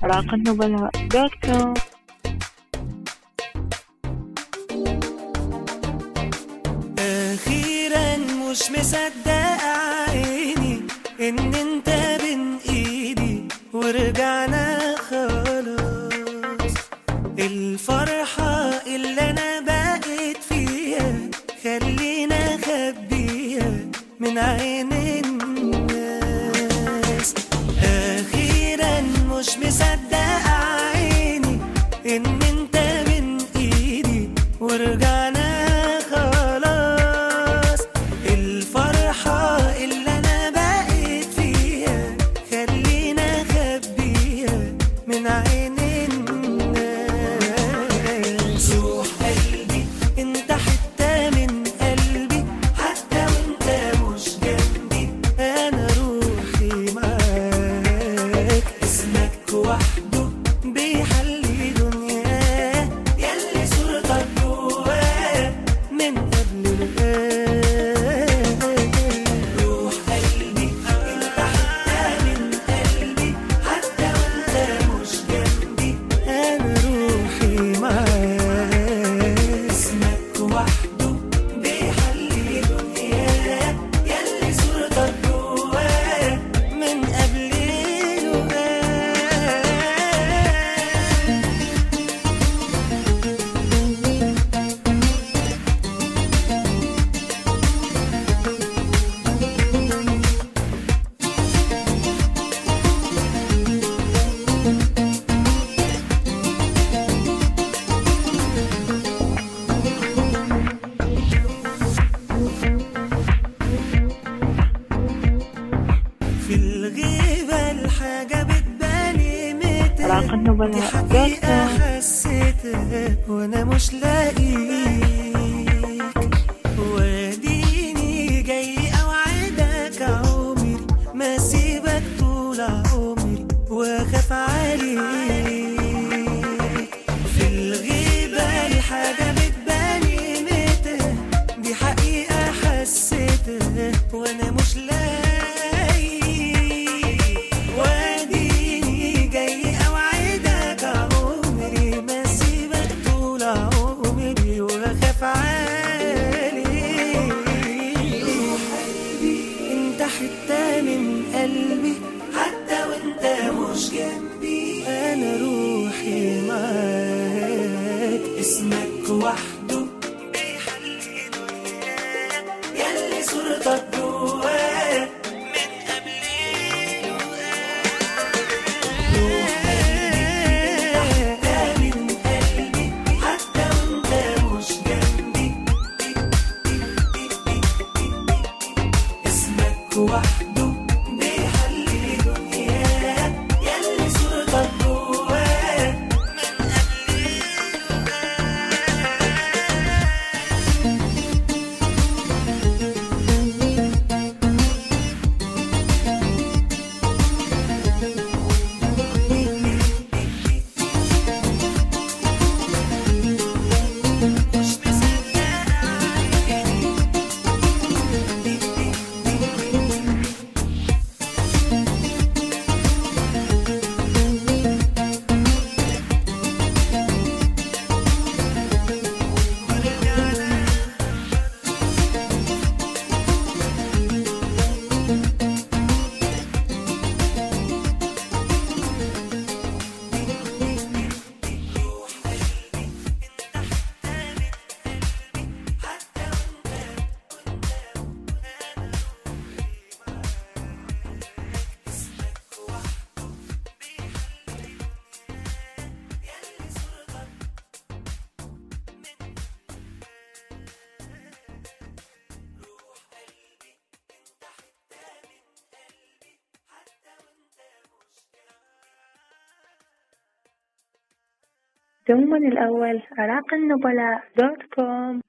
أوراق النبلاء دوت كوم أخيرا مش مصدق عيني إن أنت بين إيدي ورجعنا خلاص الفرحة اللي أنا بقيت فيها خلينا أخبيها من عين الناس أخيرا مش مصدق عيني إن أنت بين إيدي ورجعنا خلاص الفرحة اللي أنا بقيت فيها خلينا أخبيها من عين الناس روح قلبي انت حتة من قلبي حتى وانت مش جنبي انا روحي معاك اسمك وحده بيحلي دنياه يلي صورتك جواه من قبل الآن روح قلبي انت حتة من قلبي حتى وانت مش جنبي انا روحي معاك اسمك وحده بيحلي دنياه يلي صورتك جواه من قبل الوقت في الغيبة الحاجة بتباني متى أوراق النبلاء دي دوت حقيقة كوم حسيتها وانا مش لاقيك واديني جاي اوعدك عمري ما سيبك طول عمري واخاف عليك في الغيبة الحاجة بتباني متى دي حقيقة حسيتها وانا مش لاقي واديني جاي اوعدك عمري ما سيبك طول عمري واخاف عليك انت حتة من قلبي حتى وانت مش جنبي انا روحي معاك اسمك وحده بيحلي دنياك يلي صورتك جواه من قبل روح قلبي انت حتة من قلبي حتى وانت مش جنبي اسمك وحده بيحلي دنياك يلي صورتك جواه من مش مصدق عيني ثم الأول أوراق النبلاء دوت كوم